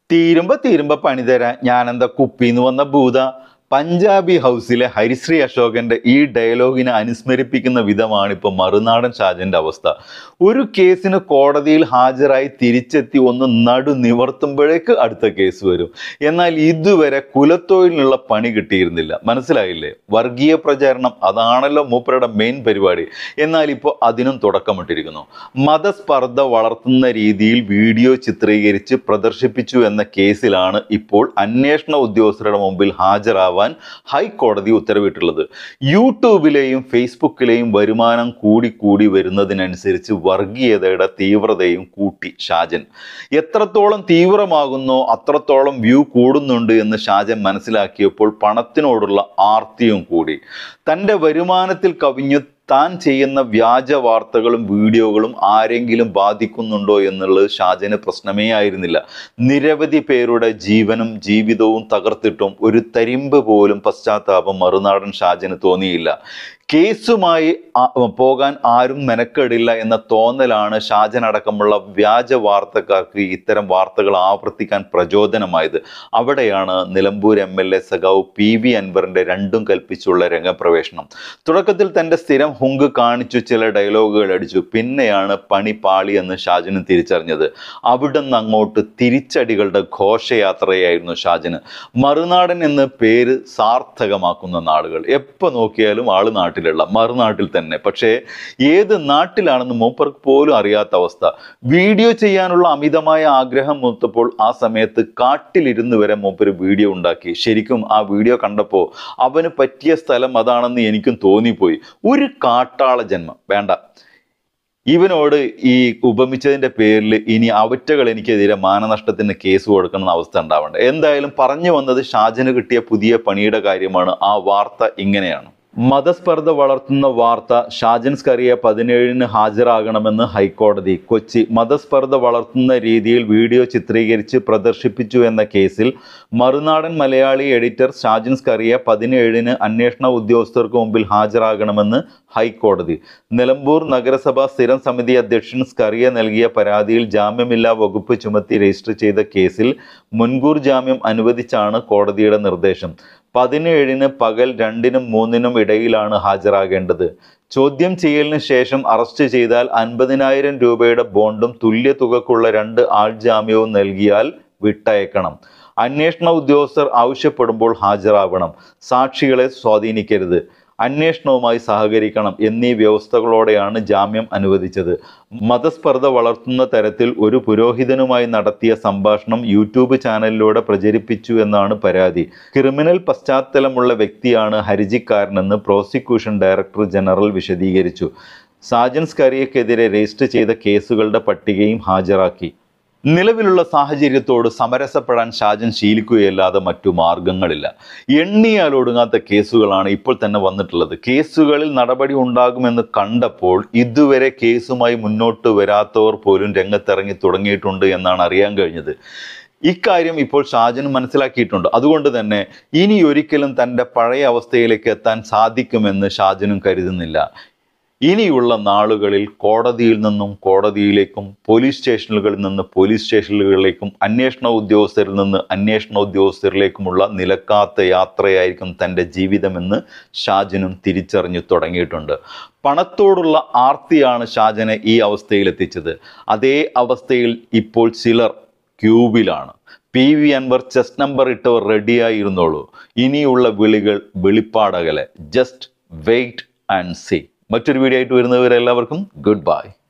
തീരുമ്പോ തീരുമ്പോ പണി തരാൻ ഞാനെന്താ കുപ്പിന്ന് വന്ന ഭൂത പഞ്ചാബി ഹൗസിലെ ഹരിശ്രീ അശോകന്റെ ഈ ഡയലോഗിനെ അനുസ്മരിപ്പിക്കുന്ന വിധമാണ് ഇപ്പൊ മറുനാടൻ ഷാജന്റെ അവസ്ഥ ഒരു കേസിന് കോടതിയിൽ ഹാജരായി തിരിച്ചെത്തി ഒന്ന് നടു നിവർത്തുമ്പോഴേക്ക് അടുത്ത കേസ് വരും എന്നാൽ ഇതുവരെ കുലത്തൊഴിലിനുള്ള പണി കിട്ടിയിരുന്നില്ല മനസ്സിലായില്ലേ വർഗീയ പ്രചാരണം അതാണല്ലോ മൂപ്പരുടെ മെയിൻ പരിപാടി എന്നാൽ ഇപ്പോൾ അതിനും തുടക്കമിട്ടിരിക്കുന്നു മതസ്പർദ്ധ വളർത്തുന്ന രീതിയിൽ വീഡിയോ ചിത്രീകരിച്ച് പ്രദർശിപ്പിച്ചു എന്ന കേസിലാണ് ഇപ്പോൾ അന്വേഷണ ഉദ്യോഗസ്ഥരുടെ മുമ്പിൽ ഹാജരാവാൻ ഹൈക്കോടതി ഉത്തരവിട്ടുള്ളത് യൂട്യൂബിലെയും ഫേസ്ബുക്കിലെയും വരുമാനം കൂടി കൂടി വരുന്നതിനനുസരിച്ച് വർഗീയതയുടെ തീവ്രതയും കൂട്ടി ഷാജൻ എത്രത്തോളം തീവ്രമാകുന്നോ അത്രത്തോളം വ്യൂ കൂടുന്നുണ്ട് എന്ന് ഷാജൻ മനസ്സിലാക്കിയപ്പോൾ പണത്തിനോടുള്ള ആർത്തിയും കൂടി തൻ്റെ വരുമാനത്തിൽ കവിഞ്ഞു താൻ ചെയ്യുന്ന വ്യാജ വാർത്തകളും വീഡിയോകളും ആരെങ്കിലും ബാധിക്കുന്നുണ്ടോ എന്നുള്ളത് ഷാജന് പ്രശ്നമേ ആയിരുന്നില്ല നിരവധി പേരുടെ ജീവനും ജീവിതവും തകർത്തിട്ടും ഒരു തരിമ്പ് പോലും പശ്ചാത്താപം മറുനാടൻ ഷാജന് തോന്നിയില്ല കേസുമായി ആ- പോകാൻ ആരും മെനക്കെടില്ല എന്ന തോന്നലാണ് ഷാജൻ അടക്കമുള്ള വ്യാജ വാർത്തക്കാർക്ക് ഇത്തരം വാർത്തകൾ ആവർത്തിക്കാൻ പ്രചോദനമായത് അവിടെയാണ് നിലമ്പൂർ എം എൽ എ സഖാവ് പി വി അൻവറിന്റെ രണ്ടും കൽപ്പിച്ചുള്ള രംഗപ്രവേശനം തുടക്കത്തിൽ തന്റെ സ്ഥിരം ഹുങ്ക് കാണിച്ചു ചില ഡയലോഗുകൾ അടിച്ചു പിന്നെയാണ് പണി പാളി എന്ന് ഷാജന് തിരിച്ചറിഞ്ഞത് അവിടെ നിന്ന് അങ്ങോട്ട് തിരിച്ചടികളുടെ ഘോഷയാത്രയായിരുന്നു ഷാജന് മറുനാടൻ എന്ന് പേര് സാർത്ഥകമാക്കുന്ന നാടുകൾ എപ്പോൾ നോക്കിയാലും ആള് നാട്ടിലുള്ള മറുനാട്ടിൽ തന്നെ പക്ഷേ ഏത് നാട്ടിലാണെന്ന് മൂപ്പർക്ക് പോലും അറിയാത്ത അവസ്ഥ വീഡിയോ ചെയ്യാനുള്ള അമിതമായ ആഗ്രഹം മൂത്തപ്പോൾ ആ സമയത്ത് കാട്ടിലിരുന്ന് വരെ മൂപ്പര് വീഡിയോ ഉണ്ടാക്കി ശരിക്കും ആ വീഡിയോ കണ്ടപ്പോൾ അവന് പറ്റിയ സ്ഥലം അതാണെന്ന് എനിക്കും തോന്നിപ്പോയി ഒരു കാട്ടാള ജന്മം വേണ്ട ഇവനോട് ഈ ഉപമിച്ചതിന്റെ പേരിൽ ഇനി അവറ്റകൾ എനിക്കെതിരെ മാനനഷ്ടത്തിന് കേസ് കൊടുക്കുന്ന അവസ്ഥ ഉണ്ടാവണ്ട എന്തായാലും പറഞ്ഞു വന്നത് ഷാജന് കിട്ടിയ പുതിയ പണിയുടെ കാര്യമാണ് ആ വാർത്ത ഇങ്ങനെയാണ് മതസ്പർദ്ധ വളർത്തുന്ന വാർത്ത ഷാജൻ സ്കറിയ പതിനേഴിന് ഹാജരാകണമെന്ന് ഹൈക്കോടതി കൊച്ചി മതസ്പർദ്ധ വളർത്തുന്ന രീതിയിൽ വീഡിയോ ചിത്രീകരിച്ച് പ്രദർശിപ്പിച്ചു എന്ന കേസിൽ മറുനാടൻ മലയാളി എഡിറ്റർ ഷാജൻ സ്കറിയ പതിനേഴിന് അന്വേഷണ ഉദ്യോഗസ്ഥർക്ക് മുമ്പിൽ ഹാജരാകണമെന്ന് ഹൈക്കോടതി നിലമ്പൂർ നഗരസഭ സ്ഥിരം സമിതി അധ്യക്ഷൻ സ്കറിയ നൽകിയ പരാതിയിൽ ജാമ്യമില്ലാ വകുപ്പ് ചുമത്തി രജിസ്റ്റർ ചെയ്ത കേസിൽ മുൻകൂർ ജാമ്യം അനുവദിച്ചാണ് കോടതിയുടെ നിർദ്ദേശം പതിനേഴിന് പകൽ രണ്ടിനും മൂന്നിനും ഇടയിലാണ് ഹാജരാകേണ്ടത് ചോദ്യം ചെയ്യലിന് ശേഷം അറസ്റ്റ് ചെയ്താൽ അൻപതിനായിരം രൂപയുടെ ബോണ്ടും തുല്യ തുകക്കുള്ള രണ്ട് ആൾജാമ്യവും നൽകിയാൽ വിട്ടയക്കണം അന്വേഷണ ഉദ്യോഗസ്ഥർ ആവശ്യപ്പെടുമ്പോൾ ഹാജരാവണം സാക്ഷികളെ സ്വാധീനിക്കരുത് അന്വേഷണവുമായി സഹകരിക്കണം എന്നീ വ്യവസ്ഥകളോടെയാണ് ജാമ്യം അനുവദിച്ചത് മതസ്പർദ്ധ വളർത്തുന്ന തരത്തിൽ ഒരു പുരോഹിതനുമായി നടത്തിയ സംഭാഷണം യൂട്യൂബ് ചാനലിലൂടെ പ്രചരിപ്പിച്ചു എന്നാണ് പരാതി ക്രിമിനൽ പശ്ചാത്തലമുള്ള വ്യക്തിയാണ് ഹർജിക്കാരനെന്ന് പ്രോസിക്യൂഷൻ ഡയറക്ടർ ജനറൽ വിശദീകരിച്ചു സാജൻ സ്കറിയക്കെതിരെ രജിസ്റ്റർ ചെയ്ത കേസുകളുടെ പട്ടികയും ഹാജരാക്കി നിലവിലുള്ള സാഹചര്യത്തോട് സമരസപ്പെടാൻ ഷാജൻ ശീലിക്കുകയല്ലാതെ മറ്റു മാർഗങ്ങളില്ല എണ്ണിയാൽ ഒടുങ്ങാത്ത കേസുകളാണ് ഇപ്പോൾ തന്നെ വന്നിട്ടുള്ളത് കേസുകളിൽ നടപടി ഉണ്ടാകുമെന്ന് കണ്ടപ്പോൾ ഇതുവരെ കേസുമായി മുന്നോട്ട് വരാത്തവർ പോലും രംഗത്തിറങ്ങി തുടങ്ങിയിട്ടുണ്ട് എന്നാണ് അറിയാൻ കഴിഞ്ഞത് ഇക്കാര്യം ഇപ്പോൾ ഷാജന് മനസ്സിലാക്കിയിട്ടുണ്ട് അതുകൊണ്ട് തന്നെ ഇനി ഒരിക്കലും തൻ്റെ പഴയ അവസ്ഥയിലേക്ക് എത്താൻ സാധിക്കുമെന്ന് ഷാജനും കരുതുന്നില്ല ഇനിയുള്ള നാളുകളിൽ കോടതിയിൽ നിന്നും കോടതിയിലേക്കും പോലീസ് സ്റ്റേഷനുകളിൽ നിന്ന് പോലീസ് സ്റ്റേഷനുകളിലേക്കും അന്വേഷണ ഉദ്യോഗസ്ഥരിൽ നിന്ന് അന്വേഷണ ഉദ്യോഗസ്ഥരിലേക്കുമുള്ള നിലക്കാത്ത യാത്രയായിരിക്കും തൻ്റെ ജീവിതമെന്ന് ഷാജനും തിരിച്ചറിഞ്ഞു തുടങ്ങിയിട്ടുണ്ട് പണത്തോടുള്ള ആർത്തിയാണ് ഷാജനെ ഈ അവസ്ഥയിലെത്തിച്ചത് അതേ അവസ്ഥയിൽ ഇപ്പോൾ ചിലർ ക്യൂബിലാണ് P V Anvar chess number ഇട്ടവർ റെഡിയായിരുന്നോളൂ ഇനിയുള്ള വിളികൾ വെളിപ്പാടകലെ ജസ്റ്റ് വെയിറ്റ് ആൻഡ് സീ മറ്റൊരു വീഡിയോ ആയിട്ട് വരുന്നവരെല്ലാവർക്കും ഗുഡ് ബൈ